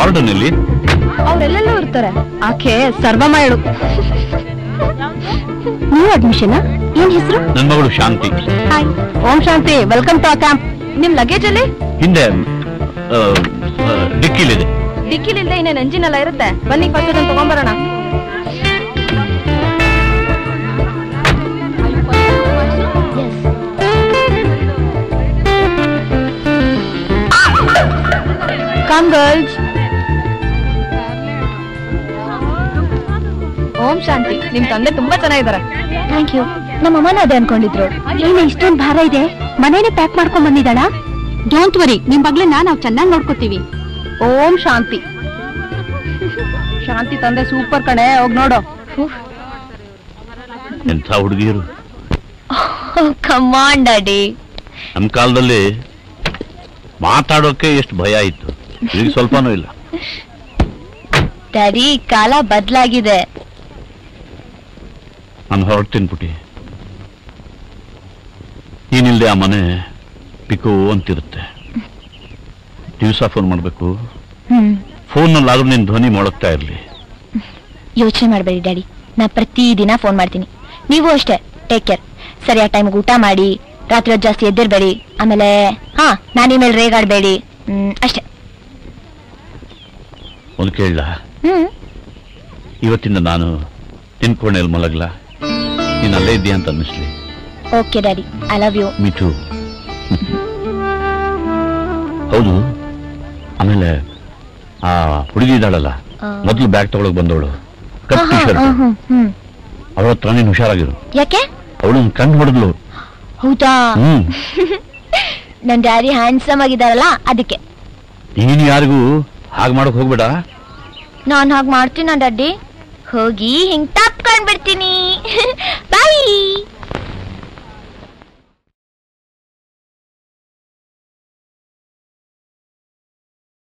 Warden ಇಲ್ಲಿ ಅವ್ರೆಲ್ಲೆಲ್ಲೋ ಇರ್ತಾರೆ ಆಕೆ ಸರ್ವಮ್ಮ ಹೇಳು ನೀವು ಅಡ್ಮಿಷನ್ ಏನ್ ಹೆಸರು ನನ್ನ ಮಗಳು Shanti hi Om Shanti welcome to camp ನಿಮ್ ಲಗೇಜ್ ಅಲ್ಲಿ ಹಿಂದೆ ಆ, ಆ, ಡಿಕ್ಕಿಲಿದೆ ಡಿಕ್ಕಿಲಿಂದ ಇನ್ನೇನು ಎಂಜಿನ್ ಇರುತ್ತೆ ಬನ್ನಿ ಫಸ್ಟ್ ಅದನ್ನ ತಗೊಂಬರೋಣ ಕಮ್ ಗರ್ಲ್ಸ್ ಓಂ ಶಾಂತಿ ನಿಮ್ ತಂದೆ ತುಂಬಾ ಚೆನ್ನಾಗಿದ್ದಾರೆ ಥ್ಯಾಂಕ್ ಯು ನಮ್ಮ ಅಮ್ಮನ ಅದೇ ಅನ್ಕೊಂಡಿದ್ರು ಏನು ಇಷ್ಟೊಂದು ಭಾರ ಇದೆ ಮನೇನೆ ಪ್ಯಾಕ್ ಮಾಡ್ಕೊಂಡ್ ಬಂದಿದ್ದಾಳ ಡೋಂಟ್ ವರಿ ನಿಮ್ ಬಗ್ಲನ್ನ ನಾವು ಚೆನ್ನಾಗಿ ನೋಡ್ಕೋತೀವಿ ಓಂ ಶಾಂತಿ ಶಾಂತಿ ತಂದೆ ಸೂಪರ್ ಕಣೆ ಹೋಗ್ ನೋಡು ಎಂಥ ಹುಡುಗಿಯರು ಕಮಾಂಡ್ ಡ್ಯಾಡಿ ನಮ್ಮ ಕಾಲದಲ್ಲಿ ಮಾತಾಡೋಕೆ ಎಷ್ಟು ಭಯ ಇತ್ತು ಈಗ ಸ್ವಲ್ಪನೂ ಇಲ್ಲ ಡ್ಯಾಡಿ ಕಾಲ ಬದಲಾಗಿದೆ ನಾನು ಹೊರಡ್ತೀನಿ ಪುಟಿ ನೀನಿಲ್ದೆ ಆ ಮನೆ ಪಿಕು ಅಂತಿರುತ್ತೆ ದಿವಸ ಫೋನ್ ಮಾಡಬೇಕು ಹ್ಮ್ ಫೋನ್ನಲ್ಲಾದ್ರೂ ನಿನ್ನ ಧ್ವನಿ ಮೊಳಗ್ತಾ ಇರಲಿ ಯೋಚನೆ ಮಾಡಬೇಡಿ ಡ್ಯಾಡಿ ನಾ ಪ್ರತಿ ದಿನ ಫೋನ್ ಮಾಡ್ತೀನಿ ನೀವು ಅಷ್ಟೇ ಟೇಕ್ ಕೇರ್ ಸರಿಯಾದ ಟೈಮ್ಗೆ ಊಟ ಮಾಡಿ ರಾತ್ರಿ ಹೊತ್ತು ಜಾಸ್ತಿ ಎದ್ದಿರ್ಬೇಡಿ ಆಮೇಲೆ ಹಾ ನಾನು ಇಮೇಲೆ ರೇಗಾಡಬೇಡಿ ಹ್ಮ್ ಅಷ್ಟೇ ಒಂದು ಕೇಳಲ್ಲ ಹ್ಮ್ ಇವತ್ತಿಂದ ನಾನು ನಿನ್ ಕೋಣೆಯಲ್ಲಿ ಮಲಗಲ್ಲ ನೀನು ಅಲ್ಲೇ ಇದ್ದೀಯ ಅಂತ ಅನ್ನಿಸ್ಲಿ okay daddy I love you me too ಹೌದು ಆಮೇಲೆ ಆ ಹುಡುಗಿ ಇದ್ದಾಳಲ್ಲ ಆ. ಮೊದಲು ಬ್ಯಾಗ್ ತಗೊಳಕ್ ಬಂದವಳು ಕಪ್ ಟಿ ಶರ್ಟ್ ಹ್ಮ್ ಅವಳ ಹತ್ರ ನೀನು ಹುಷಾರಾಗಿರು ಯಾಕೆ ಅವಳು ಕಣ್ಣು ಹೊಡೆದ್ಲು ಹೌದಾ ಹ್ಮ್ ನನ್ ಡ್ಯಾಡಿ ಹ್ಯಾಂಡ್ಸಮ್ ಆಗಿದಾರಲ್ಲ ಅದಕ್ಕೆ ನೀನು ಯಾರಿಗೂ ಹಾಗೆ ಮಾಡಕ್ ಹೋಗ್ಬೇಡ ನಾನ್ ಹಾಗೆ ಮಾಡ್ತೀನ ಡ್ಯಾಡಿ ಹೋಗಿ ಹಿಂಗ್ ತಪ್ಕೊಂಡ್ ಬಿಡ್ತೀನಿ ಬಾಯ್